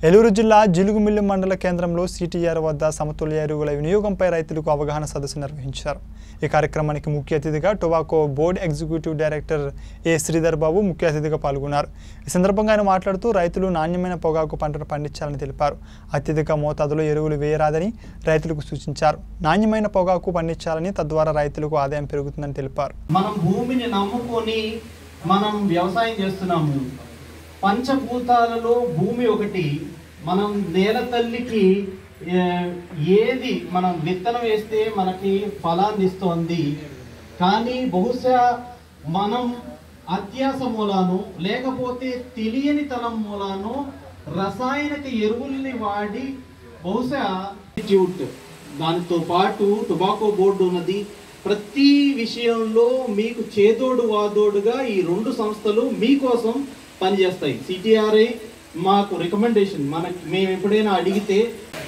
ఏలూరు జిల్లా జిలుగుమిల్లి మండల కేంద్రంలో సిటీఆర్ వద్ద సమతుల్య ఎరువుల వినియోగంపై రైతులకు అవగాహన సదస్సు నిర్వహించారు ఈ కార్యక్రమానికి ముఖ్య అతిథిగా tobacco board executive director A Sridhar Babu ముఖ్య అతిథిగా పాల్గొన్నారు ఈ సందర్భంగా ఆయన మాట్లాడుతూ రైతులు నాణ్యమైన పొగాకు పంటను పండించాలని తెలిపారు అత్యధిక మోతాదులో ఎరువులు వేయరాదని రైతులకు సూచించారు నాణ్యమైన పొగాకు పండించాలని తద్వారా రైతులకు ఆదాయం పెరుగుతుందని తెలిపారు మనం భూమిని నమ్ముకొని మనం వ్యవసాయం చేస్తున్నాము పంచభూతాలలో భూమి ఒకటి మనం నేల తల్లికి ఏ, ఏది మనం విత్తనం వేస్తే మనకి ఫలాన్ని ఇస్తోంది కానీ బహుశా మనం అత్యాస మూలాను లేకపోతే తెలియని తనం మూలాను రసాయనిక ఎరువుల్ని వాడి బహుశా ఇన్స్టిట్యూట్ దానితో పాటు టొబాకో బోర్డు ఉన్నది ప్రతి విషయంలో మీకు చేదోడు వాదోడుగా ఈ రెండు సంస్థలు మీకోసం పనిచేస్తాయి సిటిఆర్ఐ మాకు రికమెండేషన్ మనకి మేము ఎప్పుడైనా అడిగితే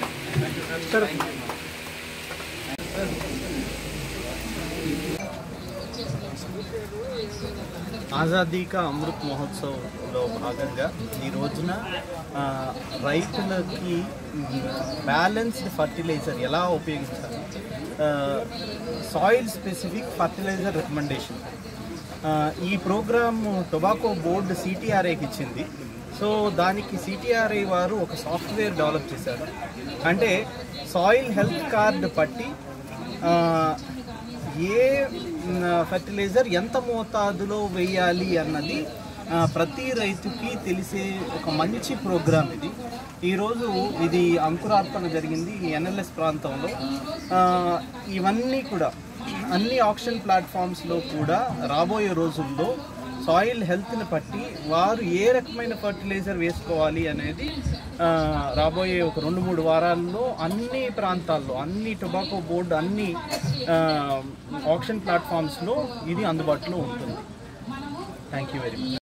ఆజాదీ కా అమృత్ మహోత్సవ్లో భాగంగా ఈ రోజున ఆ, రైతులకి బ్యాలెన్స్డ్ ఫర్టిలైజర్ ఎలా ఉపయోగించాలి సాయిల్ స్పెసిఫిక్ ఫర్టిలైజర్ రికమెండేషన్ ఈ ప్రోగ్రామ్ టొబాకో బోర్డు సిటీఆర్ఐకి ఇచ్చింది సో దానికి సిటీఆర్ఐ వారు ఒక సాఫ్ట్వేర్ డెవలప్ చేశారు అంటే సాయిల్ హెల్త్ కార్డ్ పట్టి ఆ, ఏ ఫర్టిలైజర్ ఎంత మోతాదులో వేయాలి అన్నది ఆ, ప్రతి రైతుకి తెలిసే ఒక మంచి ప్రోగ్రామ్ ఇది ఈరోజు ఇది అంకురార్పణ జరిగింది ఈ ఎన్ఎల్ఎస్ ప్రాంతంలో ఆ, ఇవన్నీ కూడా అన్ని ఆప్షన్ ప్లాట్ఫామ్స్లో కూడా రాబోయే రోజుల్లో సాయిల్ హెల్త్ని బట్టి వారు ఏ రకమైన ఫర్టిలైజర్ వేసుకోవాలి అనేది ఆ, రాబోయే ఒక రెండు మూడు వారాల్లో అన్ని ప్రాంతాల్లో అన్ని టొబాకో బోర్డు అన్ని ఆప్షన్ ప్లాట్ఫామ్స్లో ఇది అందుబాటులో ఉంటుంది థ్యాంక్ యూ వెరీ మచ్